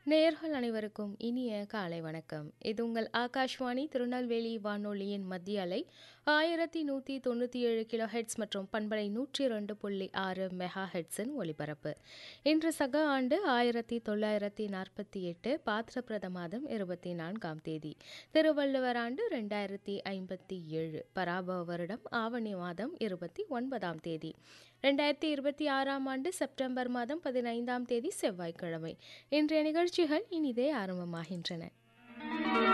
நேயர்கள் அனைவருக்கும் இனிய காலை வணக்கம் இது உங்கள் ஆகாஷ்வாணி திருநெல்வேலி வானொலியின் மத்திய அலை ஆயிரத்தி நூற்றி தொண்ணூற்றி ஏழு கிலோ ஹெட்ஸ் மற்றும் பண்பலை நூற்றி ரெண்டு புள்ளி ஆறு மெகா ஹெட்ஸின் ஒலிபரப்பு இன்று சக ஆண்டு ஆயிரத்தி தொள்ளாயிரத்தி நாற்பத்தி எட்டு பாத்திரப்பிரத மாதம் இருபத்தி நான்காம் தேதி திருவள்ளுவர் ஆண்டு ரெண்டாயிரத்தி ஐம்பத்தி ஏழு பராபவ வருடம் ஆவணி மாதம் இருபத்தி ஒன்பதாம் தேதி ரெண்டாயிரத்தி இருபத்தி ஆறாம் ஆண்டு செப்டம்பர் மாதம் பதினைந்தாம் தேதி செவ்வாய்க்கிழமை இன்றைய நிகழ்ச்சிகள் இனிதே ஆரம்பமாகின்றன